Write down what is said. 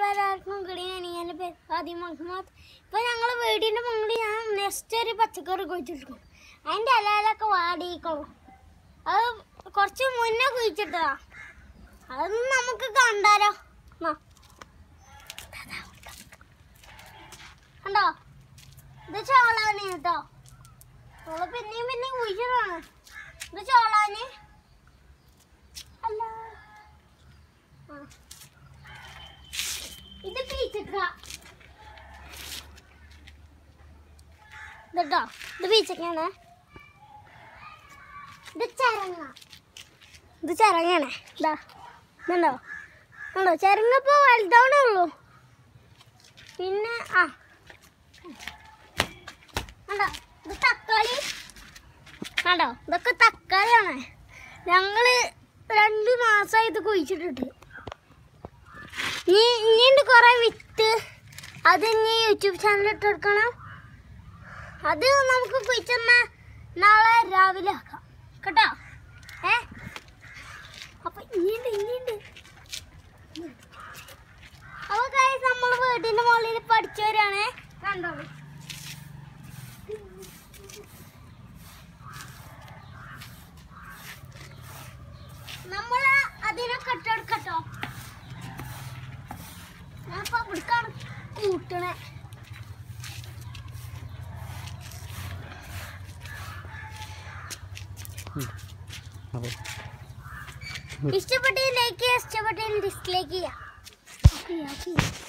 എല്ലാവർക്കും കിളിയാണ് എൻ്റെ പേര് ആദി മുഹമ്മദ് ഇപ്പം ഞങ്ങൾ വീടിൻ്റെ മുകളിൽ ഞാൻ നെക്സ്റ്റ് ഒരു പച്ചക്കറി കുഴിച്ചിട്ടുണ്ട് അതിൻ്റെ ഇലയിലൊക്കെ വാടിക്കണം അത് കുറച്ച് മുന്നേ കുഴിച്ചിട്ടതാ അതൊന്നും നമുക്ക് കണ്ടാലോ എന്നാ. കണ്ടോ ഇത് ചോളാന് കേട്ടോ ചോള പിന്നെയും പിന്നെയും കുഴിച്ചിട്ടാണ് ഇത് ചോളാന് അല്ല ആ ഇത് പീച്ചക്ക ഇതട്ടോ ഇത് പീച്ചക്കാണ് ഇത് ചരങ്ങ ഇത് ചരങ്ങാണ് ഇതാ ഇതുണ്ടോ ഉണ്ടോ ചരങ്ങ ഇപ്പോൾ വലുതാവണേ ഉള്ളൂ പിന്നെ ആ കണ്ടോ ഇത് തക്കാളി കണ്ടോ ഇതൊക്കെ തക്കാളിയാണ് ഞങ്ങള് രണ്ട് മാസമായി ഇത് കുഴിച്ചിട്ടിട്ട് ഇനി ഇനിയുണ്ട് കുറെ വിത്ത് അത് ഇനി യൂട്യൂബ് ചാനൽ ഇട്ട് കൊടുക്കണം അത് നമുക്ക് കുഴിച്ചെന്ന നാളെ രാവിലെ ആക്കാം കേട്ടോ ഏ അപ്പൊ ഇനിയുണ്ട് ഇനിയുണ്ട് അപ്പൊ guys നമ്മൾ വീടിന്റെ മുകളിൽ പഠിച്ചവരാണ് കണ്ടോളൂ നമ്മള് അതിനൊക്കെ ഇട്ടെടുക്കട്ടോ ഞാൻ ഇപ്പൊ ഇവിടുക്കാണ് കൂട്ടണേ അപ്പോൾ ഇഷ്ടപ്പെട്ടെങ്കിൽ ലൈക്ക് ചെയ്യുക ഇഷ്ടപ്പെട്ടെങ്കിൽ ഡിസ്ലൈക്ക് ചെയ്യാം ഓക്കെ ഓക്കെ